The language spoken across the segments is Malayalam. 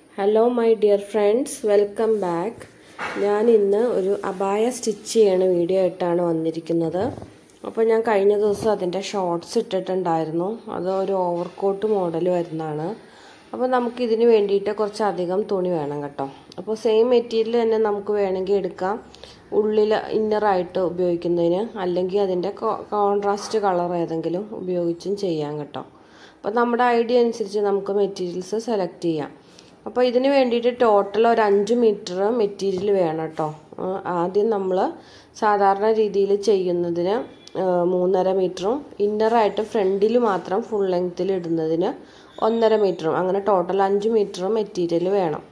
hello my dear friends welcome back ഞാൻ ഇന്ന് ഒരു അബായ സ്റ്റിച്ച് ചെയ്യണ വീഡിയോ ആയിട്ടാണ് വന്നിരിക്കുന്നത് അപ്പോൾ ഞാൻ കഴിഞ്ഞ ദിവസം അതിൻ്റെ ഷോർട്സ് ഇട്ടിട്ടുണ്ടായിരുന്നു അത് ഒരു ഓവർകോട്ട് മോഡൽ വരുന്നതാണ് അപ്പോൾ നമുക്ക് ഇതിന് വേണ്ടിയിട്ട് കുറച്ചധികം തുണി വേണം കേട്ടോ അപ്പോൾ സെയിം മെറ്റീരിയൽ തന്നെ നമുക്ക് വേണമെങ്കിൽ എടുക്കാം ഉള്ളിൽ ഇന്നറായിട്ട് ഉപയോഗിക്കുന്നതിന് അല്ലെങ്കിൽ അതിൻ്റെ കോൺട്രാസ്റ്റ് കളർ ഏതെങ്കിലും ഉപയോഗിച്ചും ചെയ്യാം കേട്ടോ അപ്പോൾ നമ്മുടെ ഐഡിയ അനുസരിച്ച് നമുക്ക് മെറ്റീരിയൽസ് സെലക്ട് ചെയ്യാം അപ്പോൾ ഇതിന് വേണ്ടിയിട്ട് ടോട്ടൽ ഒരു അഞ്ച് മീറ്റർ മെറ്റീരിയൽ വേണം കേട്ടോ ആദ്യം നമ്മൾ സാധാരണ രീതിയിൽ ചെയ്യുന്നതിന് മൂന്നര മീറ്ററും ഇന്നറായിട്ട് ഫ്രണ്ടിൽ മാത്രം ഫുൾ ലെങ്ത്തിൽ ഇടുന്നതിന് ഒന്നര മീറ്ററും അങ്ങനെ ടോട്ടൽ അഞ്ച് മീറ്റർ മെറ്റീരിയൽ വേണം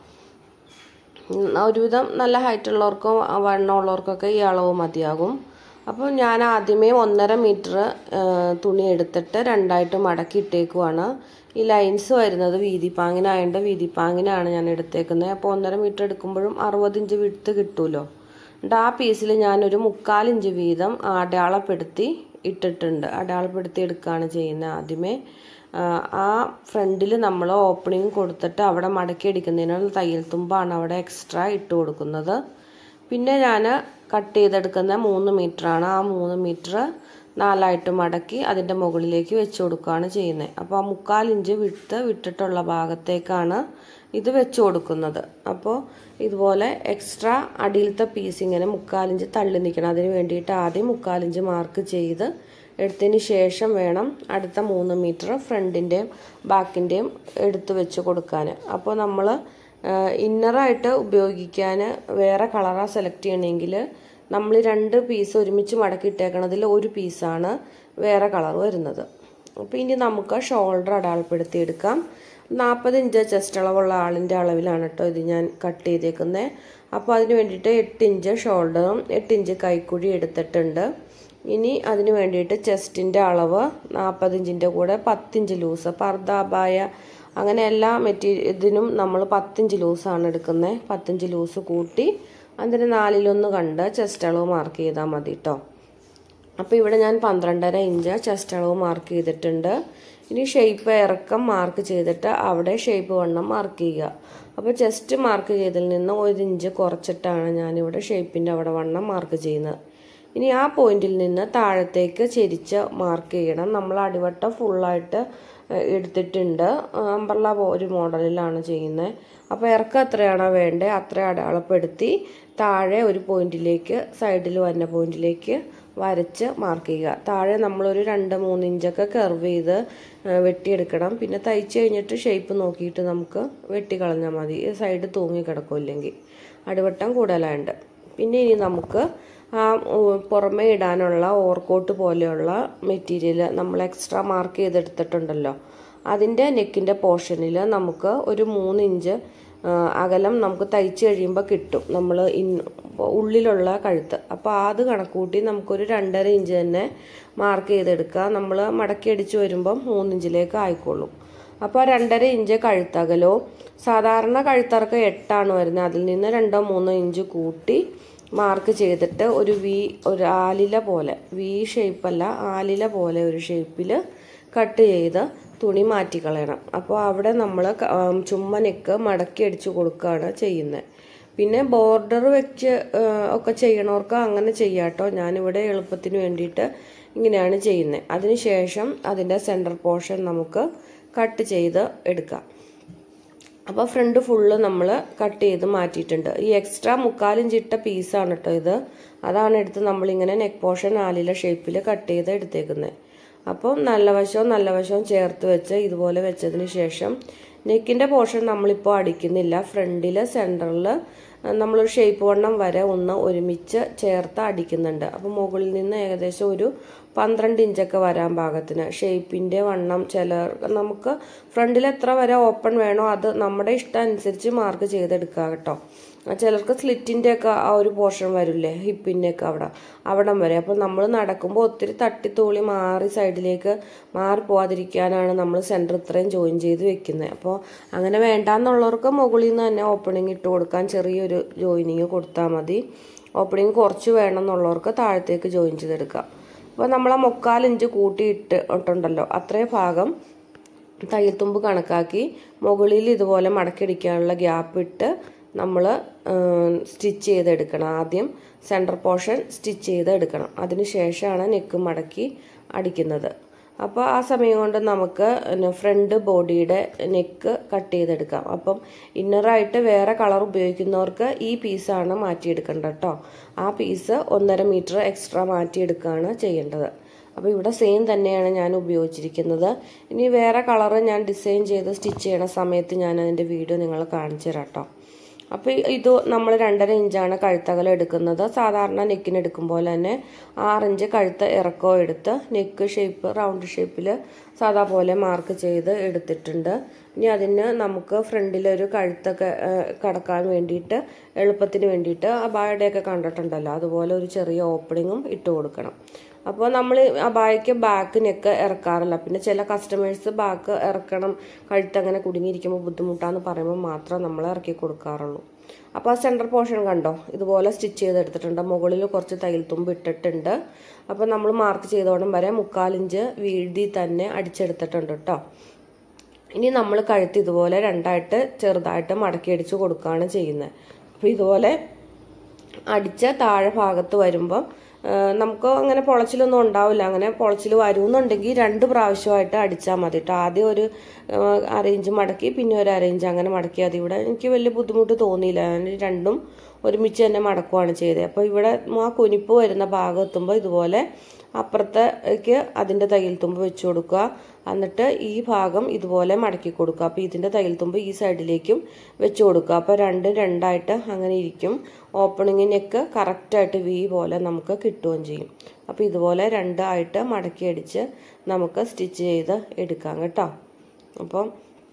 ഒരുവിധം നല്ല ഹൈറ്റ് ഉള്ളവർക്കും വണ്ണമുള്ളവർക്കൊക്കെ ഈ അളവ് മതിയാകും അപ്പോൾ ഞാൻ ആദ്യമേ ഒന്നര മീറ്റർ തുണി എടുത്തിട്ട് രണ്ടായിട്ട് മടക്കി ഇട്ടേക്കുവാണ് ഈ ലൈൻസ് വരുന്നത് വീതിപ്പാങ്ങിനായതുകൊണ്ട് വീതിപ്പാങ്ങിനാണ് ഞാൻ എടുത്തേക്കുന്നത് അപ്പോൾ ഒന്നര മീറ്റർ എടുക്കുമ്പോഴും അറുപതിഞ്ച് വിടുത്ത് കിട്ടുമല്ലോ എന്നിട്ട് ആ പീസിൽ ഞാനൊരു മുക്കാലിഞ്ച് വീതം അടയാളപ്പെടുത്തി ഇട്ടിട്ടുണ്ട് അടയാളപ്പെടുത്തി എടുക്കുകയാണ് ചെയ്യുന്നത് ആദ്യമേ ആ ഫ്രണ്ടിൽ നമ്മൾ ഓപ്പണിങ് കൊടുത്തിട്ട് അവിടെ മടക്കി അടിക്കുന്നതിനുള്ള തയ്യൽ തുമ്പാണ് അവിടെ എക്സ്ട്രാ ഇട്ട് കൊടുക്കുന്നത് പിന്നെ ഞാൻ കട്ട് ചെയ്തെടുക്കുന്ന മൂന്ന് മീറ്ററാണ് ആ മൂന്ന് മീറ്റർ നാലായിട്ട് മടക്കി അതിൻ്റെ മുകളിലേക്ക് വെച്ച് കൊടുക്കുകയാണ് ചെയ്യുന്നത് അപ്പോൾ ആ മുക്കാലിഞ്ച് വിട്ട് വിട്ടിട്ടുള്ള ഭാഗത്തേക്കാണ് ഇത് വെച്ച് കൊടുക്കുന്നത് അപ്പോൾ ഇതുപോലെ എക്സ്ട്രാ അടിയിലത്തെ പീസ് ഇങ്ങനെ മുക്കാലിഞ്ച് തള്ളി നിൽക്കണം അതിന് വേണ്ടിയിട്ട് ആദ്യം മുക്കാലിഞ്ച് മാർക്ക് ചെയ്ത് എടുത്തതിന് ശേഷം വേണം അടുത്ത മൂന്ന് മീറ്റർ ഫ്രണ്ടിൻ്റെയും ബാക്കിൻ്റെയും എടുത്ത് വെച്ച് കൊടുക്കാൻ അപ്പോൾ നമ്മൾ ഇന്നറായിട്ട് ഉപയോഗിക്കാൻ വേറെ കളറാണ് സെലക്ട് ചെയ്യണമെങ്കിൽ നമ്മൾ രണ്ട് പീസ് ഒരുമിച്ച് മടക്കിയിട്ടേക്കണതിൽ ഒരു പീസാണ് വേറെ കളർ വരുന്നത് അപ്പോൾ ഇനി നമുക്ക് ഷോൾഡർ അടയാളപ്പെടുത്തി എടുക്കാം നാൽപ്പത് ഇഞ്ച് ചെസ്റ്റ് അളവുള്ള ആളിൻ്റെ അളവിലാണ് കേട്ടോ ഇത് ഞാൻ കട്ട് ചെയ്തേക്കുന്നത് അപ്പോൾ അതിന് വേണ്ടിയിട്ട് എട്ട് ഇഞ്ച് ഷോൾഡറും എട്ട് ഇഞ്ച് കൈക്കുഴി എടുത്തിട്ടുണ്ട് ഇനി അതിന് വേണ്ടിയിട്ട് ചെസ്റ്റിൻ്റെ അളവ് നാൽപ്പത് ഇഞ്ചിൻ്റെ കൂടെ പത്തിഞ്ച് ലൂസ് പർദ്ദാബായ അങ്ങനെ എല്ലാ മെറ്റീരിയൽ ഇതിനും നമ്മൾ പത്തിഞ്ച് ലൂസാണ് എടുക്കുന്നത് പത്തിഞ്ച് ലൂസ് കൂട്ടി അതിന് നാലിലൊന്ന് കണ്ട് ചെസ്റ്റ് അളവ് മാർക്ക് ചെയ്താൽ മതി കേട്ടോ അപ്പോൾ ഇവിടെ ഞാൻ പന്ത്രണ്ടര ഇഞ്ച് ചെസ്റ്റ് അളവ് മാർക്ക് ചെയ്തിട്ടുണ്ട് ഇനി ഷേപ്പ് ഇറക്കം മാർക്ക് ചെയ്തിട്ട് അവിടെ ഷേപ്പ് വണ്ണം മാർക്ക് ചെയ്യുക അപ്പോൾ ചെസ്റ്റ് മാർക്ക് ചെയ്തതിൽ നിന്ന് ഒരു ഇഞ്ച് കുറച്ചിട്ടാണ് ഞാനിവിടെ ഷേപ്പിൻ്റെ അവിടെ വണ്ണം മാർക്ക് ചെയ്യുന്നത് ഇനി ആ പോയിന്റിൽ നിന്ന് താഴത്തേക്ക് ചെരിച്ച് മാർക്ക് ചെയ്യണം നമ്മൾ അടിവട്ടം ഫുള്ളായിട്ട് എടുത്തിട്ടുണ്ട് അമ്പർല ഒരു മോഡലിലാണ് ചെയ്യുന്നത് അപ്പോൾ ഇറക്കം എത്രയാണോ വേണ്ടത് അത്ര അടയാളപ്പെടുത്തി താഴെ ഒരു പോയിന്റിലേക്ക് സൈഡിൽ വരുന്ന പോയിന്റിലേക്ക് വരച്ച് മാർക്ക് ചെയ്യുക താഴെ നമ്മളൊരു രണ്ട് മൂന്ന് ഇഞ്ചൊക്കെ കർവ് ചെയ്ത് വെട്ടിയെടുക്കണം പിന്നെ തയ്ച്ച് കഴിഞ്ഞിട്ട് ഷേപ്പ് നോക്കിയിട്ട് നമുക്ക് വെട്ടിക്കളഞ്ഞാൽ മതി സൈഡ് തൂങ്ങി കിടക്കില്ലെങ്കിൽ അടിവട്ടം കൂടുതലായുണ്ട് പിന്നെ ഇനി നമുക്ക് ആ പുറമേ ഇടാനുള്ള ഓവർകോട്ട് പോലെയുള്ള മെറ്റീരിയൽ നമ്മൾ എക്സ്ട്രാ മാർക്ക് ചെയ്തെടുത്തിട്ടുണ്ടല്ലോ അതിൻ്റെ നെക്കിൻ്റെ പോർഷനിൽ നമുക്ക് ഒരു മൂന്ന് ഇഞ്ച് അകലം നമുക്ക് തയ്ച്ച് കഴിയുമ്പോൾ കിട്ടും നമ്മൾ ഉള്ളിലുള്ള കഴുത്ത് അപ്പോൾ അത് കണക്കൂട്ടി നമുക്കൊരു രണ്ടര ഇഞ്ച് തന്നെ മാർക്ക് ചെയ്തെടുക്കുക നമ്മൾ മടക്കി അടിച്ച് വരുമ്പം മൂന്നിഞ്ചിലേക്ക് ആയിക്കോളും അപ്പോൾ രണ്ടര ഇഞ്ച് കഴുത്തകലോ സാധാരണ കഴുത്തറക്കം എട്ടാണ് വരുന്നത് അതിൽ നിന്ന് രണ്ടോ മൂന്നോ ഇഞ്ച് കൂട്ടി മാർക്ക് ചെയ്തിട്ട് ഒരു വി ഒരു ആലില പോലെ വി ഷേപ്പല്ല ആലില പോലെ ഒരു ഷേപ്പിൽ കട്ട് ചെയ്ത് തുണി മാറ്റിക്കളയണം അപ്പോൾ അവിടെ നമ്മൾ ചുമ്മ നെക്ക് മടക്കി അടിച്ചു കൊടുക്കുകയാണ് ചെയ്യുന്നത് പിന്നെ ബോർഡർ വെച്ച് ഒക്കെ ചെയ്യണവർക്ക് അങ്ങനെ ചെയ്യാട്ടോ ഞാനിവിടെ എളുപ്പത്തിന് വേണ്ടിയിട്ട് ഇങ്ങനെയാണ് ചെയ്യുന്നത് അതിനുശേഷം അതിൻ്റെ സെൻറ്റർ പോർഷൻ നമുക്ക് കട്ട് ചെയ്ത് എടുക്കാം അപ്പോൾ ഫ്രണ്ട് ഫുള്ള് നമ്മൾ കട്ട് ചെയ്ത് മാറ്റിയിട്ടുണ്ട് ഈ എക്സ്ട്രാ മുക്കാലിഞ്ചിട്ട പീസാണ് കേട്ടോ ഇത് അതാണ് എടുത്ത് നമ്മളിങ്ങനെ നെക്ക് പോർഷൻ നാലിലെ ഷേപ്പിൽ കട്ട് ചെയ്ത് എടുത്തേക്കുന്നത് അപ്പോൾ നല്ല വശവും നല്ല വശവും ചേർത്ത് വെച്ച് ഇതുപോലെ വെച്ചതിന് ശേഷം നെക്കിൻ്റെ പോർഷൻ നമ്മളിപ്പോൾ അടിക്കുന്നില്ല ഫ്രണ്ടിൽ സെൻറ്ററിൽ നമ്മളൊരു ഷേപ്പ് വണ്ണം വരെ ഒന്ന് ഒരുമിച്ച് ചേർത്ത് അടിക്കുന്നുണ്ട് അപ്പോൾ മുകളിൽ നിന്ന് ഏകദേശം ഒരു പന്ത്രണ്ട് ഇഞ്ചൊക്കെ വരാൻ പാകത്തിന് ഷേപ്പിൻ്റെ വണ്ണം ചിലർ നമുക്ക് ഫ്രണ്ടിൽ എത്ര വരെ ഓപ്പൺ വേണോ അത് നമ്മുടെ ഇഷ്ടം അനുസരിച്ച് മാർക്ക് ചെയ്തെടുക്കുക കേട്ടോ ചിലർക്ക് സ്ലിറ്റിൻ്റെ ഒക്കെ ആ ഒരു പോർഷൻ വരില്ലേ ഹിപ്പിൻ്റെ ഒക്കെ അവിടെ അവിടം വരെ അപ്പോൾ നമ്മൾ നടക്കുമ്പോൾ ഒത്തിരി തട്ടിത്തൂളി മാറി സൈഡിലേക്ക് മാറി പോവാതിരിക്കാനാണ് നമ്മൾ സെൻറ്റർ ഇത്രയും ജോയിൻ ചെയ്ത് വെക്കുന്നത് അപ്പോൾ അങ്ങനെ വേണ്ടാന്നുള്ളവർക്ക് മുകളിൽ നിന്ന് തന്നെ ഓപ്പണിങ് ഇട്ട് കൊടുക്കാൻ ചെറിയൊരു ജോയിനിങ് കൊടുത്താൽ മതി ഓപ്പണിങ് കുറച്ച് വേണമെന്നുള്ളവർക്ക് താഴത്തേക്ക് ജോയിൻ ചെയ്തെടുക്കാം അപ്പോൾ നമ്മൾ ആ മുക്കാലിഞ്ച് കൂട്ടി ഇട്ട് ഇട്ടുണ്ടല്ലോ അത്രയും ഭാഗം തയ്യൽ തുമ്പ് കണക്കാക്കി മുകളിൽ ഇതുപോലെ മടക്കിയടിക്കാനുള്ള ഗ്യാപ്പ് ഇട്ട് നമ്മൾ സ്റ്റിച്ച് ചെയ്തെടുക്കണം ആദ്യം സെൻറ്റർ പോർഷൻ സ്റ്റിച്ച് ചെയ്തെടുക്കണം അതിന് ശേഷമാണ് നെക്ക് മടക്കി അടിക്കുന്നത് അപ്പോൾ ആ സമയം കൊണ്ട് നമുക്ക് ഫ്രണ്ട് ബോഡിയുടെ നെക്ക് കട്ട് ചെയ്തെടുക്കാം അപ്പം ഇന്നറായിട്ട് വേറെ കളർ ഉപയോഗിക്കുന്നവർക്ക് ഈ പീസാണ് മാറ്റിയെടുക്കേണ്ടത് കേട്ടോ ആ പീസ് ഒന്നര മീറ്റർ എക്സ്ട്രാ മാറ്റിയെടുക്കുകയാണ് ചെയ്യേണ്ടത് അപ്പോൾ ഇവിടെ സെയിം തന്നെയാണ് ഞാൻ ഉപയോഗിച്ചിരിക്കുന്നത് ഇനി വേറെ കളർ ഞാൻ ഡിസൈൻ ചെയ്ത് സ്റ്റിച്ച് ചെയ്യണ സമയത്ത് ഞാൻ അതിൻ്റെ വീഡിയോ നിങ്ങൾ കാണിച്ചു തരാം കേട്ടോ അപ്പോൾ ഇത് നമ്മൾ രണ്ടര ഇഞ്ചാണ് കഴുത്തകലം എടുക്കുന്നത് സാധാരണ നെക്കിന് എടുക്കും പോലെ തന്നെ ആറിഞ്ച് കഴുത്ത് ഇറക്കോ എടുത്ത് നെക്ക് ഷേപ്പ് റൗണ്ട് ഷേപ്പിൽ സാധാ പോലെ മാർക്ക് ചെയ്ത് എടുത്തിട്ടുണ്ട് ഇനി അതിന് നമുക്ക് ഫ്രണ്ടിലൊരു കഴുത്തൊക്കെ കടക്കാൻ വേണ്ടിയിട്ട് എളുപ്പത്തിന് വേണ്ടിയിട്ട് അബായയുടെയൊക്കെ കണ്ടിട്ടുണ്ടല്ലോ അതുപോലെ ഒരു ചെറിയ ഓപ്പണിങ്ങും ഇട്ട് കൊടുക്കണം അപ്പോൾ നമ്മൾ അബായയ്ക്ക് ബാക്ക് നെക്ക് ഇറക്കാറില്ല പിന്നെ ചില കസ്റ്റമേഴ്സ് ബാക്ക് ഇറക്കണം കഴുത്ത് അങ്ങനെ കുടുങ്ങിയിരിക്കുമ്പോൾ ബുദ്ധിമുട്ടാന്ന് പറയുമ്പോൾ മാത്രം നമ്മൾ ഇറക്കി കൊടുക്കാറുള്ളൂ അപ്പോൾ ആ സെൻറ്റർ പോർഷൻ കണ്ടോ ഇതുപോലെ സ്റ്റിച്ച് ചെയ്തെടുത്തിട്ടുണ്ട് മുകളിൽ കുറച്ച് തയ്യൽ തുമ്പ് ഇട്ടിട്ടുണ്ട് അപ്പോൾ നമ്മൾ മാർക്ക് ചെയ്തോടം വരെ മുക്കാലിഞ്ച് വീഴ്തി തന്നെ അടിച്ചെടുത്തിട്ടുണ്ട് കേട്ടോ ഇനി നമ്മൾ കഴുത്ത് ഇതുപോലെ രണ്ടായിട്ട് ചെറുതായിട്ട് മടക്കി അടിച്ച് കൊടുക്കുകയാണ് ചെയ്യുന്നത് അപ്പോൾ ഇതുപോലെ അടിച്ച താഴെ ഭാഗത്ത് വരുമ്പം നമുക്ക് അങ്ങനെ പൊളച്ചിലൊന്നും ഉണ്ടാവില്ല അങ്ങനെ പൊളച്ചിൽ വരുമെന്നുണ്ടെങ്കിൽ രണ്ട് പ്രാവശ്യമായിട്ട് അടിച്ചാൽ മതി കേട്ടോ ആദ്യം ഒരു അരയിഞ്ച് മടക്കി പിന്നെ ഒരു അരയിഞ്ച് അങ്ങനെ മടക്കി അത് ഇവിടെ എനിക്ക് വലിയ ബുദ്ധിമുട്ട് തോന്നിയില്ല ഞാൻ രണ്ടും ഒരുമിച്ച് തന്നെ മടക്കുവാണ് ചെയ്തത് അപ്പോൾ ഇവിടെ ആ കുനിപ്പ് വരുന്ന ഭാഗം എത്തുമ്പോൾ ഇതുപോലെ അപ്പുറത്തേക്ക് അതിൻ്റെ തയ്യൽ തുമ്പ് വെച്ച് കൊടുക്കുക എന്നിട്ട് ഈ ഭാഗം ഇതുപോലെ മടക്കി കൊടുക്കുക അപ്പോൾ ഇതിൻ്റെ തയ്യൽ തുമ്പ് ഈ സൈഡിലേക്കും വെച്ച് കൊടുക്കുക അപ്പോൾ രണ്ടും രണ്ടായിട്ട് അങ്ങനെ ഇരിക്കും ഓപ്പണിങ്ങിനൊക്കെ കറക്റ്റായിട്ട് വി പോലെ നമുക്ക് കിട്ടുകയും ചെയ്യും അപ്പോൾ ഇതുപോലെ രണ്ടായിട്ട് മടക്കി അടിച്ച് നമുക്ക് സ്റ്റിച്ച് ചെയ്ത് എടുക്കാം കേട്ടോ അപ്പം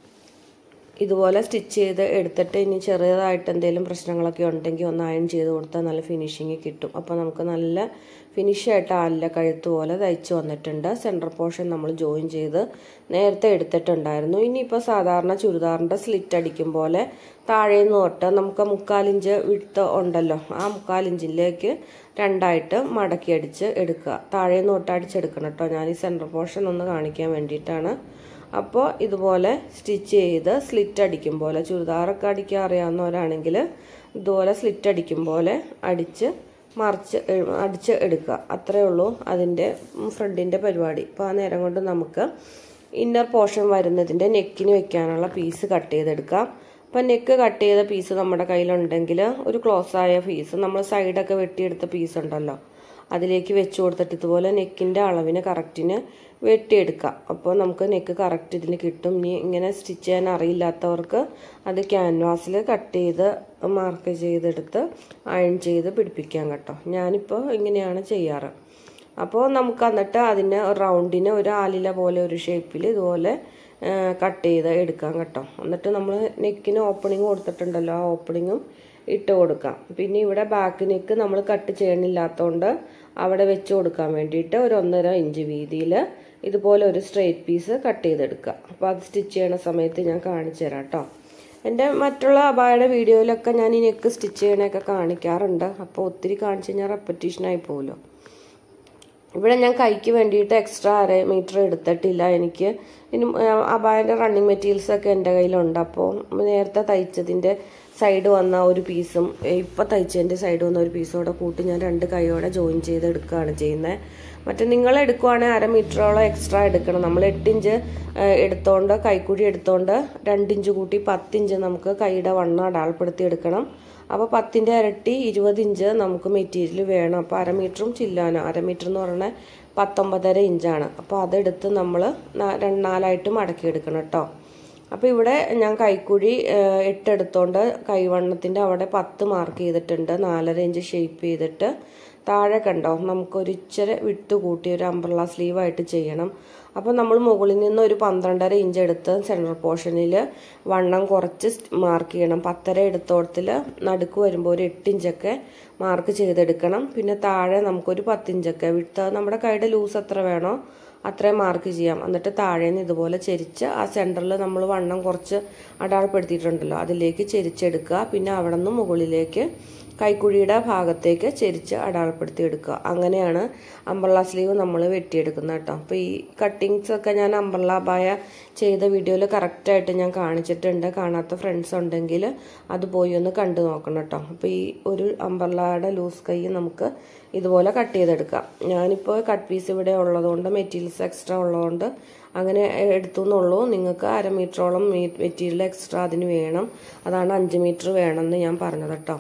ഇതുപോലെ സ്റ്റിച്ച് ചെയ്ത് എടുത്തിട്ട് ഇനി ചെറിയതായിട്ട് എന്തെങ്കിലും പ്രശ്നങ്ങളൊക്കെ ഉണ്ടെങ്കിൽ ഒന്ന് അയൺ ചെയ്ത് കൊടുത്താൽ നല്ല ഫിനിഷിങ് കിട്ടും അപ്പോൾ നമുക്ക് നല്ല ഫിനിഷായിട്ട് ആലില കഴുത്ത് പോലെ തയ്ച്ച് വന്നിട്ടുണ്ട് സെൻറ്റർ പോർഷൻ നമ്മൾ ജോയിൻ ചെയ്ത് നേരത്തെ എടുത്തിട്ടുണ്ടായിരുന്നു ഇനിയിപ്പോൾ സാധാരണ ചുരിദാറിൻ്റെ സ്ലിറ്റ് അടിക്കും പോലെ താഴെ നിന്ന് തൊട്ട് നമുക്ക് മുക്കാലിഞ്ച് വിട്ട് ഉണ്ടല്ലോ ആ മുക്കാലിഞ്ചിലേക്ക് രണ്ടായിട്ട് മടക്കി അടിച്ച് എടുക്കുക താഴെ നിന്ന് തൊട്ട് അടിച്ചെടുക്കണം കേട്ടോ ഞാൻ ഈ സെൻറ്റർ പോർഷൻ ഒന്ന് കാണിക്കാൻ വേണ്ടിയിട്ടാണ് അപ്പോൾ ഇതുപോലെ സ്റ്റിച്ച് ചെയ്ത് സ്ലിറ്റ് അടിക്കും പോലെ ചുരിദാറൊക്കെ അടിക്കാൻ അറിയാവുന്നവരാണെങ്കിൽ ഇതുപോലെ സ്ലിറ്റ് അടിക്കും പോലെ അടിച്ച് മറിച്ച് അടിച്ച് എടുക്കുക അത്രയേ ഉള്ളൂ അതിൻ്റെ ഫ്രണ്ടിൻ്റെ പരിപാടി അപ്പോൾ ആ നേരം കൊണ്ട് നമുക്ക് ഇന്നർ പോർഷൻ വരുന്നതിൻ്റെ നെക്കിന് വെക്കാനുള്ള പീസ് കട്ട് ചെയ്തെടുക്കാം അപ്പം നെക്ക് കട്ട് ചെയ്ത പീസ് നമ്മുടെ കയ്യിലുണ്ടെങ്കിൽ ഒരു ക്ലോസ് ആയ പീസ് നമ്മൾ സൈഡൊക്കെ വെട്ടിയെടുത്ത പീസ് ഉണ്ടല്ലോ അതിലേക്ക് വെച്ച് കൊടുത്തിട്ട് ഇതുപോലെ നെക്കിൻ്റെ അളവിന് കറക്റ്റിന് വെട്ടിയെടുക്കാം അപ്പോൾ നമുക്ക് നെക്ക് കറക്റ്റ് ഇതിന് കിട്ടും ഇനി ഇങ്ങനെ സ്റ്റിച്ച് ചെയ്യാൻ അറിയില്ലാത്തവർക്ക് അത് ക്യാൻവാസിൽ കട്ട് ചെയ്ത് മാർക്ക് ചെയ്തെടുത്ത് അയൺ ചെയ്ത് പിടിപ്പിക്കാം കേട്ടോ ഞാനിപ്പോൾ ഇങ്ങനെയാണ് ചെയ്യാറ് അപ്പോൾ നമുക്ക് എന്നിട്ട് അതിന് റൗണ്ടിന് ഒരു ആലില പോലെ ഒരു ഷേപ്പിൽ ഇതുപോലെ കട്ട് ചെയ്ത് എടുക്കാം കേട്ടോ എന്നിട്ട് നമ്മൾ നെക്കിന് ഓപ്പണിങ് കൊടുത്തിട്ടുണ്ടല്ലോ ആ ഓപ്പണിങ്ങും ഇട്ട് കൊടുക്കാം പിന്നെ ഇവിടെ ബാക്ക് നെക്ക് നമ്മൾ കട്ട് ചെയ്യണില്ലാത്തതുകൊണ്ട് അവിടെ വെച്ച് കൊടുക്കാൻ വേണ്ടിയിട്ട് ഒരു ഒന്നര ഇഞ്ച് വീതിയിൽ ഇതുപോലെ ഒരു സ്ട്രെയിറ്റ് പീസ് കട്ട് ചെയ്തെടുക്കുക അപ്പോൾ അത് സ്റ്റിച്ച് ചെയ്യണ സമയത്ത് ഞാൻ കാണിച്ചു തരാം കേട്ടോ എൻ്റെ മറ്റുള്ള അബായുടെ വീഡിയോയിലൊക്കെ ഞാൻ ഈ നെക്ക് സ്റ്റിച്ച് ചെയ്യണയൊക്കെ കാണിക്കാറുണ്ട് അപ്പോൾ ഒത്തിരി കാണിച്ചു കഴിഞ്ഞാൽ റെപ്പറ്റീഷനായി പോകുമല്ലോ ഇവിടെ ഞാൻ കൈക്ക് വേണ്ടിയിട്ട് എക്സ്ട്രാ അര മീറ്റർ എടുത്തിട്ടില്ല എനിക്ക് ഇനി അബായൻ്റെ റണ്ണിങ് മെറ്റീരിയൽസ് ഒക്കെ എൻ്റെ കയ്യിലുണ്ട് അപ്പോൾ നേരത്തെ തയ്ച്ചതിൻ്റെ സൈഡ് വന്ന ഒരു പീസും ഇപ്പം തയ്ച്ചതിൻ്റെ സൈഡ് വന്ന ഒരു പീസും കൂടെ കൂട്ടി ഞാൻ രണ്ട് കൈയോടെ ജോയിൻ ചെയ്ത് എടുക്കുകയാണ് ചെയ്യുന്നത് മറ്റേ നിങ്ങൾ എടുക്കുവാണെങ്കിൽ അര മീറ്ററോളം എക്സ്ട്രാ എടുക്കണം നമ്മൾ എട്ടിഞ്ച് എടുത്തോണ്ട് കൈക്കുഴി എടുത്തോണ്ട് രണ്ടിഞ്ച് കൂട്ടി പത്തിഞ്ച് നമുക്ക് കൈയുടെ വണ്ണം അടാൾപ്പെടുത്തി എടുക്കണം അപ്പോൾ പത്തിൻ്റെ ഇരട്ടി ഇരുപത് ഇഞ്ച് നമുക്ക് മെറ്റീരിയൽ വേണം അപ്പോൾ അര മീറ്ററും ചില്ലാനോ അര മീറ്റർ എന്ന് പറഞ്ഞാൽ പത്തൊമ്പതര ഇഞ്ചാണ് അപ്പോൾ അതെടുത്ത് നമ്മൾ നാലായിട്ട് മടക്കി എടുക്കണം കേട്ടോ അപ്പോൾ ഇവിടെ ഞാൻ കൈക്കുഴി എട്ടെടുത്തോണ്ട് കൈവണ്ണത്തിൻ്റെ അവിടെ പത്ത് മാർക്ക് ചെയ്തിട്ടുണ്ട് നാലര ഇഞ്ച് ഷേപ്പ് ചെയ്തിട്ട് താഴെ കണ്ടോ നമുക്കൊരു ഇച്ചിരി വിട്ട് കൂട്ടി ഒരു അംബ്രല സ്ലീവായിട്ട് ചെയ്യണം അപ്പോൾ നമ്മൾ മുകളിൽ നിന്ന് ഒരു പന്ത്രണ്ടര ഇഞ്ച് എടുത്ത് സെൻട്രൽ പോർഷനിൽ വണ്ണം കുറച്ച് മാർക്ക് ചെയ്യണം പത്തര എടുത്തോടത്തിൽ നടുക്ക് വരുമ്പോൾ ഒരു എട്ട് ഇഞ്ചൊക്കെ മാർക്ക് ചെയ്തെടുക്കണം പിന്നെ താഴെ നമുക്കൊരു പത്തിഞ്ചൊക്കെ വിട്ട് നമ്മുടെ കൈയുടെ ലൂസ് എത്ര വേണോ അത്രയും മാർക്ക് ചെയ്യാം എന്നിട്ട് താഴെ നിന്ന് ഇതുപോലെ ചെരിച്ച് ആ സെൻറ്ററിൽ നമ്മൾ വണ്ണം കുറച്ച് അടാൾപ്പെടുത്തിയിട്ടുണ്ടല്ലോ അതിലേക്ക് ചെരിച്ചെടുക്കുക പിന്നെ അവിടെ നിന്ന് മുകളിലേക്ക് കൈക്കുഴിയുടെ ഭാഗത്തേക്ക് ചെരിച്ച് അടയാളപ്പെടുത്തി എടുക്കുക അങ്ങനെയാണ് അമ്പർല സ്ലീവ് നമ്മൾ വെട്ടിയെടുക്കുന്നത് കേട്ടോ അപ്പോൾ ഈ കട്ടിങ്സ് ഒക്കെ ഞാൻ അമ്പർല ബായ ചെയ്ത വീഡിയോയിൽ കറക്റ്റായിട്ട് ഞാൻ കാണിച്ചിട്ടുണ്ട് കാണാത്ത ഫ്രണ്ട്സ് ഉണ്ടെങ്കിൽ അത് പോയി ഒന്ന് കണ്ടു നോക്കണം കേട്ടോ അപ്പോൾ ഈ ഒരു അമ്പർലയുടെ ലൂസ് കൈ നമുക്ക് ഇതുപോലെ കട്ട് ചെയ്തെടുക്കാം ഞാനിപ്പോൾ കട്ട് പീസ് ഇവിടെ ഉള്ളതുകൊണ്ട് മെറ്റീരിയൽസ് എക്സ്ട്രാ ഉള്ളതുകൊണ്ട് അങ്ങനെ എടുത്തു എന്നുള്ളൂ നിങ്ങൾക്ക് അര മീറ്ററോളം മെറ്റീരിയൽ എക്സ്ട്രാ അതിന് വേണം അതാണ് അഞ്ച് മീറ്റർ വേണമെന്ന് ഞാൻ പറഞ്ഞത് കേട്ടോ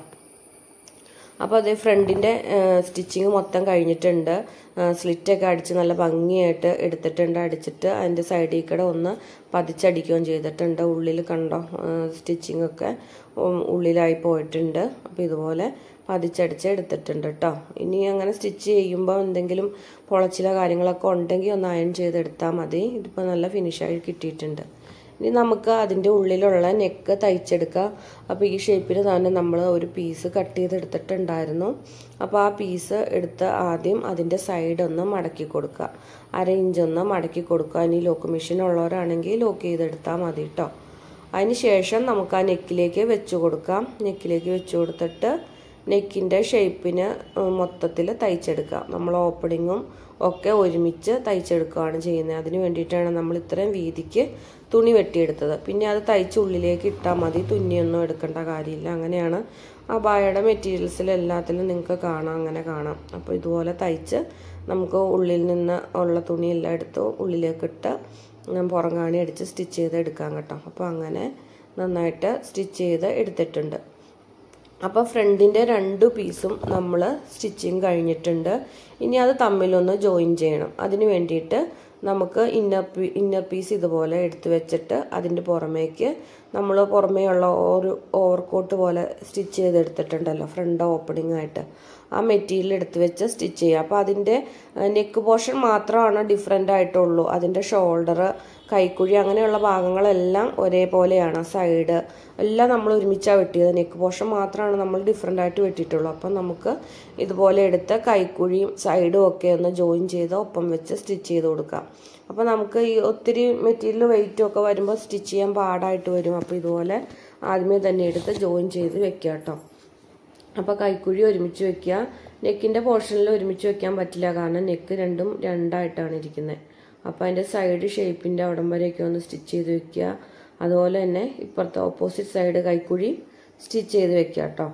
അപ്പോൾ അതേ ഫ്രണ്ടിൻ്റെ സ്റ്റിച്ചിങ് മൊത്തം കഴിഞ്ഞിട്ടുണ്ട് സ്ലിറ്റൊക്കെ അടിച്ച് നല്ല ഭംഗിയായിട്ട് എടുത്തിട്ടുണ്ട് അടിച്ചിട്ട് അതിൻ്റെ സൈഡിൽ കൂടെ ഒന്ന് പതിച്ചടിക്കുകയും ചെയ്തിട്ടുണ്ട് ഉള്ളിൽ കണ്ടോ സ്റ്റിച്ചിങ് ഒക്കെ ഉള്ളിലായി പോയിട്ടുണ്ട് അപ്പോൾ ഇതുപോലെ പതിച്ചടിച്ച് എടുത്തിട്ടുണ്ട് കേട്ടോ ഇനി അങ്ങനെ സ്റ്റിച്ച് ചെയ്യുമ്പോൾ എന്തെങ്കിലും പൊളച്ചില കാര്യങ്ങളൊക്കെ ഉണ്ടെങ്കിൽ ഒന്ന് അയൺ ചെയ്തെടുത്താൽ മതി ഇതിപ്പോൾ നല്ല ഫിനിഷായി കിട്ടിയിട്ടുണ്ട് ഇനി നമുക്ക് അതിൻ്റെ ഉള്ളിലുള്ള നെക്ക് തയ്ച്ചെടുക്കാം അപ്പോൾ ഈ ഷേപ്പിൽ തന്നെ നമ്മൾ ഒരു പീസ് കട്ട് ചെയ്തെടുത്തിട്ടുണ്ടായിരുന്നു അപ്പോൾ ആ പീസ് എടുത്ത് ആദ്യം അതിൻ്റെ സൈഡ് ഒന്ന് മടക്കി കൊടുക്കുക അര ഇഞ്ച് ഒന്ന് മടക്കി കൊടുക്കുക ഇനി ലോക്ക് മെഷീൻ ഉള്ളവരാണെങ്കിൽ ലോക്ക് ചെയ്തെടുത്താൽ മതി കേട്ടോ അതിന് ശേഷം നമുക്ക് ആ നെക്കിലേക്ക് വെച്ച് കൊടുക്കാം നെക്കിലേക്ക് വെച്ച് കൊടുത്തിട്ട് നെക്കിൻ്റെ ഷേപ്പിന് മൊത്തത്തിൽ തയ്ച്ചെടുക്കാം നമ്മൾ ഓപ്പണിങ്ങും ഒക്കെ ഒരുമിച്ച് തയ്ച്ചെടുക്കുകയാണ് ചെയ്യുന്നത് അതിന് വേണ്ടിയിട്ടാണ് നമ്മൾ ഇത്രയും വീതിക്ക് തുണി വെട്ടിയെടുത്തത് പിന്നെ അത് തയ്ച്ച് ഉള്ളിലേക്ക് ഇട്ടാൽ മതി തുന്നിയൊന്നും എടുക്കേണ്ട കാര്യമില്ല അങ്ങനെയാണ് ആ ബായയുടെ മെറ്റീരിയൽസിൽ എല്ലാത്തിലും നിങ്ങൾക്ക് കാണാം അങ്ങനെ കാണാം അപ്പോൾ ഇതുപോലെ തയ്ച്ച് നമുക്ക് ഉള്ളിൽ നിന്ന് ഉള്ള തുണിയെല്ലാം എടുത്ത് ഉള്ളിലേക്ക് ഇട്ട് പുറങ്ങാണി അടിച്ച് സ്റ്റിച്ച് ചെയ്ത് എടുക്കാം കേട്ടോ അപ്പോൾ അങ്ങനെ നന്നായിട്ട് സ്റ്റിച്ച് ചെയ്ത് എടുത്തിട്ടുണ്ട് അപ്പോൾ ഫ്രണ്ടിൻ്റെ രണ്ട് പീസും നമ്മൾ സ്റ്റിച്ചിങ് കഴിഞ്ഞിട്ടുണ്ട് ഇനി അത് തമ്മിലൊന്ന് ജോയിൻ ചെയ്യണം അതിന് വേണ്ടിയിട്ട് നമുക്ക് ഇന്നർ പീ ഇന്നർ പീസ് ഇതുപോലെ എടുത്തു വെച്ചിട്ട് അതിൻ്റെ പുറമേക്ക് നമ്മൾ പുറമേയുള്ള ഒരു ഓവർകോട്ട് പോലെ സ്റ്റിച്ച് ചെയ്തെടുത്തിട്ടുണ്ടല്ലോ ഫ്രണ്ട് ഓപ്പണിംഗ് ആയിട്ട് ആ മെറ്റീരിയൽ എടുത്ത് വെച്ച് സ്റ്റിച്ച് ചെയ്യുക അപ്പോൾ അതിൻ്റെ നെക്ക് പോർഷൻ മാത്രമാണ് ഡിഫറെൻ്റ് ആയിട്ടുള്ളൂ അതിൻ്റെ ഷോൾഡർ കൈക്കുഴി അങ്ങനെയുള്ള ഭാഗങ്ങളെല്ലാം ഒരേപോലെയാണ് സൈഡ് എല്ലാം നമ്മൾ ഒരുമിച്ചാണ് വെട്ടിയത് നെക്ക് പോർഷൻ മാത്രമാണ് നമ്മൾ ഡിഫറെൻ്റ് ആയിട്ട് വെട്ടിയിട്ടുള്ളൂ അപ്പം നമുക്ക് ഇതുപോലെ എടുത്ത് കൈക്കുഴിയും സൈഡും ഒക്കെ ഒന്ന് ജോയിൻ ചെയ്ത് ഒപ്പം വെച്ച് സ്റ്റിച്ച് ചെയ്ത് കൊടുക്കാം അപ്പോൾ നമുക്ക് ഈ ഒത്തിരി മെറ്റീരിയൽ വെയിറ്റും ഒക്കെ വരുമ്പോൾ സ്റ്റിച്ച് ചെയ്യാൻ പാടായിട്ട് വരും അപ്പോൾ ഇതുപോലെ ആദ്യമേ തന്നെ എടുത്ത് ജോയിൻ ചെയ്ത് വെക്കുക കേട്ടോ അപ്പോൾ കൈക്കുഴി ഒരുമിച്ച് വെക്കുക നെക്കിൻ്റെ പോർഷനിൽ ഒരുമിച്ച് വെക്കാൻ പറ്റില്ല കാരണം നെക്ക് രണ്ടും രണ്ടായിട്ടാണ് ഇരിക്കുന്നത് അപ്പോൾ അതിൻ്റെ സൈഡ് ഷേപ്പിൻ്റെ അവിടം വരെയൊക്കെ ഒന്ന് സ്റ്റിച്ച് ചെയ്ത് വെക്കുക അതുപോലെ തന്നെ ഇപ്പുറത്തെ ഓപ്പോസിറ്റ് സൈഡ് കൈക്കുഴി സ്റ്റിച്ച് ചെയ്ത് വെക്കുക കേട്ടോ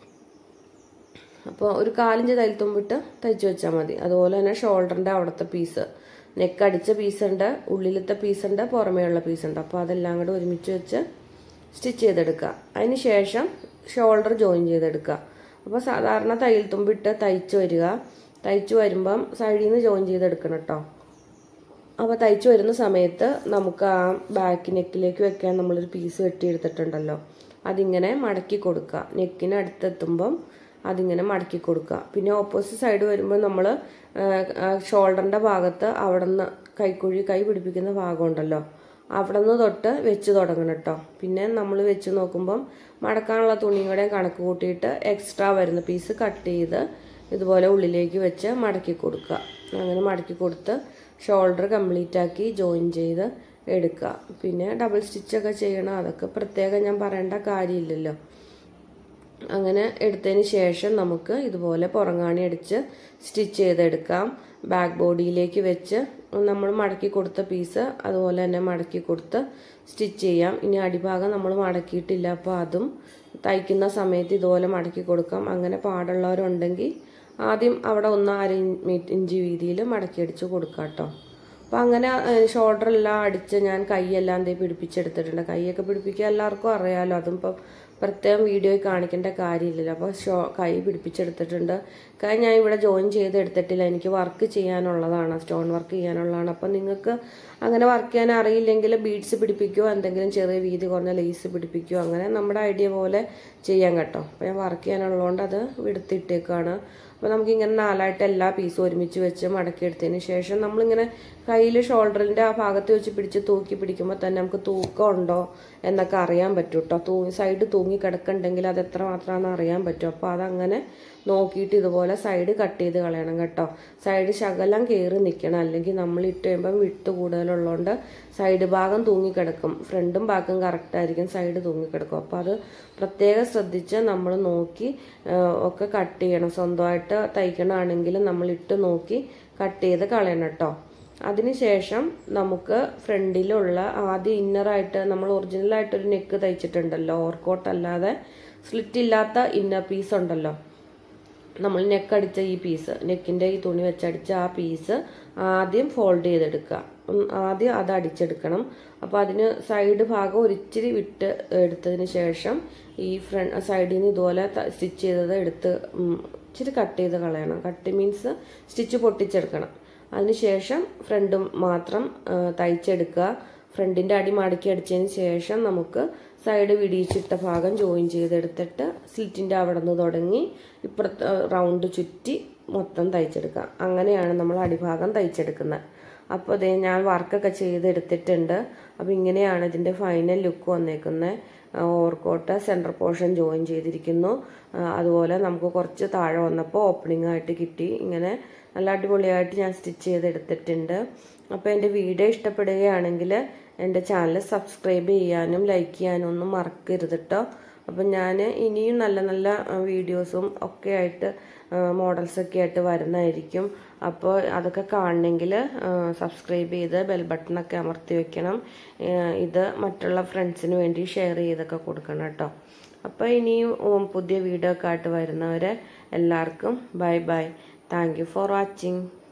അപ്പോൾ ഒരു കാലിഞ്ച് തയ്യൽത്തുമ്പിട്ട് തയ്ച്ച് വെച്ചാൽ മതി അതുപോലെ തന്നെ ഷോൾഡറിൻ്റെ അവിടുത്തെ പീസ് നെക്ക് അടിച്ച പീസുണ്ട് ഉള്ളിലത്തെ പീസുണ്ട് പുറമേയുള്ള പീസുണ്ട് അപ്പോൾ അതെല്ലാം കൂടെ ഒരുമിച്ച് വെച്ച് സ്റ്റിച്ച് ചെയ്തെടുക്കുക അതിന് ശേഷം ഷോൾഡർ ജോയിൻ ചെയ്തെടുക്കുക അപ്പോൾ സാധാരണ തയ്യൽ തുമ്പിട്ട് തയ്ച്ച് വരിക തയ്ച്ച് വരുമ്പം സൈഡിൽ നിന്ന് ജോയിൻ ചെയ്തെടുക്കണം കേട്ടോ അപ്പോൾ തയ്ച്ച് വരുന്ന സമയത്ത് നമുക്ക് ആ ബാക്ക് നെക്കിലേക്ക് വെക്കാൻ നമ്മളൊരു പീസ് വെട്ടിയെടുത്തിട്ടുണ്ടല്ലോ അതിങ്ങനെ മടക്കി കൊടുക്കുക നെക്കിന് അടുത്തെത്തുമ്പം അതിങ്ങനെ മടക്കി കൊടുക്കുക പിന്നെ ഓപ്പോസിറ്റ് സൈഡ് വരുമ്പോൾ നമ്മൾ ഷോൾഡറിൻ്റെ ഭാഗത്ത് അവിടെ നിന്ന് കൈക്കുഴി കൈ പിടിപ്പിക്കുന്ന ഭാഗമുണ്ടല്ലോ അവിടെ നിന്ന് തൊട്ട് വെച്ച് തുടങ്ങണം കേട്ടോ പിന്നെ നമ്മൾ വെച്ച് നോക്കുമ്പം മടക്കാനുള്ള തുണിയും കൂടെ കണക്ക് കൂട്ടിയിട്ട് എക്സ്ട്രാ വരുന്ന പീസ് കട്ട് ചെയ്ത് ഇതുപോലെ ഉള്ളിലേക്ക് വെച്ച് മടക്കി കൊടുക്കുക അങ്ങനെ മടക്കി കൊടുത്ത് ഷോൾഡർ കംപ്ലീറ്റ് ആക്കി ജോയിൻ ചെയ്ത് എടുക്കുക പിന്നെ ഡബിൾ സ്റ്റിച്ചൊക്കെ ചെയ്യണം അതൊക്കെ പ്രത്യേകം ഞാൻ പറയേണ്ട കാര്യമില്ലല്ലോ അങ്ങനെ എടുത്തതിന് ശേഷം നമുക്ക് ഇതുപോലെ പുറങ്ങാണി അടിച്ച് സ്റ്റിച്ച് ചെയ്തെടുക്കാം ബാക്ക് ബോഡിയിലേക്ക് വെച്ച് നമ്മൾ മടക്കി കൊടുത്ത പീസ് അതുപോലെ തന്നെ മടക്കി കൊടുത്ത് സ്റ്റിച്ച് ചെയ്യാം ഇനി അടിഭാഗം നമ്മൾ മടക്കിയിട്ടില്ല അപ്പോൾ അതും തയ്ക്കുന്ന സമയത്ത് ഇതുപോലെ മടക്കി കൊടുക്കാം അങ്ങനെ പാടുള്ളവരുണ്ടെങ്കിൽ ആദ്യം അവിടെ ഒന്ന് അര ഇഞ്ച് വീതിയിൽ മടക്കി അടിച്ച് കൊടുക്കാം കേട്ടോ അപ്പോൾ അങ്ങനെ ഷോൾഡറെല്ലാം അടിച്ച് ഞാൻ കൈയെല്ലാം എന്തേ പിടിപ്പിച്ചെടുത്തിട്ടുണ്ട് കൈയൊക്കെ പിടിപ്പിക്കുക എല്ലാവർക്കും അറിയാമല്ലോ അതും ഇപ്പോൾ പ്രത്യേകം വീഡിയോയിൽ കാണിക്കേണ്ട കാര്യമില്ലല്ലോ അപ്പോൾ ഷോ കൈ പിടിപ്പിച്ചെടുത്തിട്ടുണ്ട് കൈ ഞാൻ ഇവിടെ ജോയിൻ ചെയ്ത് എടുത്തിട്ടില്ല എനിക്ക് വർക്ക് ചെയ്യാനുള്ളതാണ് സ്റ്റോൺ വർക്ക് ചെയ്യാനുള്ളതാണ് അപ്പോൾ നിങ്ങൾക്ക് അങ്ങനെ വർക്ക് ചെയ്യാൻ അറിയില്ലെങ്കിൽ ബീഡ്സ് പിടിപ്പിക്കുകയോ എന്തെങ്കിലും ചെറിയ വീതി കുറഞ്ഞ ലേസ് പിടിപ്പിക്കുകയോ അങ്ങനെ നമ്മുടെ ഐഡിയ പോലെ ചെയ്യാം കേട്ടോ അപ്പോൾ ഞാൻ വർക്ക് ചെയ്യാനുള്ളതുകൊണ്ട് അത് എടുത്തിട്ടേക്കാണ് അപ്പോൾ നമുക്കിങ്ങനെ നാലായിട്ട് എല്ലാ പീസും ഒരുമിച്ച് വെച്ച് മടക്കിയെടുത്തതിന് ശേഷം നമ്മളിങ്ങനെ കയ്യിൽ ഷോൾഡറിൻ്റെ ആ ഭാഗത്ത് വെച്ച് പിടിച്ച് തൂക്കി പിടിക്കുമ്പോൾ തന്നെ നമുക്ക് തൂക്കം ഉണ്ടോ എന്നൊക്കെ അറിയാൻ പറ്റും കേട്ടോ തൂങ്ങി സൈഡ് തൂങ്ങി കിടക്കുന്നുണ്ടെങ്കിൽ അത് എത്ര മാത്രമാണെന്ന് അറിയാൻ പറ്റും അപ്പോൾ അതങ്ങനെ നോക്കിയിട്ട് ഇതുപോലെ സൈഡ് കട്ട് ചെയ്ത് കളയണം കേട്ടോ സൈഡ് ശകലം കയറി നിൽക്കണം അല്ലെങ്കിൽ നമ്മൾ ഇട്ട് കഴിയുമ്പം വിട്ട് കൂടുതലുള്ളതുകൊണ്ട് സൈഡ് ഭാഗം തൂങ്ങിക്കിടക്കും ഫ്രണ്ടും ഭാഗം കറക്റ്റ് ആയിരിക്കും സൈഡ് തൂങ്ങിക്കിടക്കും അപ്പോൾ അത് പ്രത്യേകം ശ്രദ്ധിച്ച് നമ്മൾ നോക്കി ആ, ഒക്കെ കട്ട് ചെയ്യണം സ്വന്തമായിട്ട് തയ്ക്കണമാണെങ്കിൽ നമ്മൾ ഇട്ട് നോക്കി കട്ട് ചെയ്ത് കളയണം കേട്ടോ അതിനുശേഷം നമുക്ക് ഫ്രണ്ടിലുള്ള ആദ്യം ഇന്നറായിട്ട് നമ്മൾ ഒറിജിനലായിട്ട് ഒരു നെക്ക് തയ്ച്ചിട്ടുണ്ടല്ലോ ഓർക്കോട്ട് അല്ലാതെ സ്ലിറ്റ് ഇല്ലാത്ത ഇന്നർ പീസ് ഉണ്ടല്ലോ നമ്മൾ നെക്ക് അടിച്ച ഈ പീസ് നെക്കിൻ്റെ ഈ തുണി വെച്ചടിച്ച ആ പീസ് ആദ്യം ഫോൾഡ് ചെയ്തെടുക്കുക ഉം, ആദ്യം അത് അടിച്ചെടുക്കണം അപ്പോൾ അതിന് സൈഡ് ഭാഗം ഒരിച്ചിരി വിട്ട് എടുത്തതിന് ശേഷം ഈ ഫ്രണ്ട് സൈഡിൽ നിന്ന് ഇതുപോലെ സ്റ്റിച്ച് ചെയ്തത് എടുത്ത് ഉം, ഇച്ചിരി കട്ട് ചെയ്ത് കളയണം കട്ട് മീൻസ് സ്റ്റിച്ച് പൊട്ടിച്ചെടുക്കണം അതിനുശേഷം ഫ്രണ്ടും മാത്രം ആ, തയ്ച്ചെടുക്കുക ഫ്രണ്ടിൻ്റെ അടി മടക്കി അടിച്ചതിന് ശേഷം നമുക്ക് സൈഡ് വിടിയിച്ചിട്ട ഭാഗം ജോയിൻ ചെയ്തെടുത്തിട്ട് സ്ലിറ്റിൻ്റെ അവിടെ നിന്ന് തുടങ്ങി ഇപ്പുറത്ത് റൗണ്ട് ചുറ്റി മൊത്തം തയ്ച്ചെടുക്കാം അങ്ങനെയാണ് നമ്മൾ അടിഭാഗം തയ്ച്ചെടുക്കുന്നത് അപ്പോൾ അതേ ഞാൻ വർക്കൊക്കെ ചെയ്തെടുത്തിട്ടുണ്ട് അപ്പോൾ ഇങ്ങനെയാണ് ഇതിൻ്റെ ഫൈനൽ ലുക്ക് വന്നേക്കുന്നത് ഓവർകോട്ട് സെൻറ്റർ പോർഷൻ ജോയിൻ ചെയ്തിരിക്കുന്നു ആ, അതുപോലെ നമുക്ക് കുറച്ച് താഴെ വന്നപ്പോൾ ഓപ്പണിംഗ് ആയിട്ട് കിട്ടി ഇങ്ങനെ നല്ല അടിപൊളിയായിട്ട് ഞാൻ സ്റ്റിച്ച് ചെയ്തെടുത്തിട്ടുണ്ട് അപ്പോൾ എൻ്റെ വീഡിയോ ഇഷ്ടപ്പെടുകയാണെങ്കിൽ എൻ്റെ ചാനൽ സബ്സ്ക്രൈബ് ചെയ്യാനും ലൈക്ക് ചെയ്യാനും ഒന്നും മറക്കരുത് കേട്ടോ അപ്പം ഞാൻ ഇനിയും നല്ല നല്ല ആ, വീഡിയോസും ഒക്കെ ആയിട്ട് മോഡൽസൊക്കെ ആയിട്ട് വരുന്നതായിരിക്കും അപ്പോൾ അതൊക്കെ കാണണമെങ്കിൽ സബ്സ്ക്രൈബ് ചെയ്ത് ബെൽ ബട്ടണൊക്കെ അമർത്തി വെക്കണം ആ, ഇത് മറ്റുള്ള ഫ്രണ്ട്സിന് വേണ്ടി ഷെയർ ചെയ്തൊക്കെ കൊടുക്കണം കേട്ടോ അപ്പോൾ ഇനിയും ഉം, പുതിയ വീഡിയോ ഒക്കെ ആയിട്ട് വരുന്നവരെ എല്ലാവർക്കും bye bye thank you for watching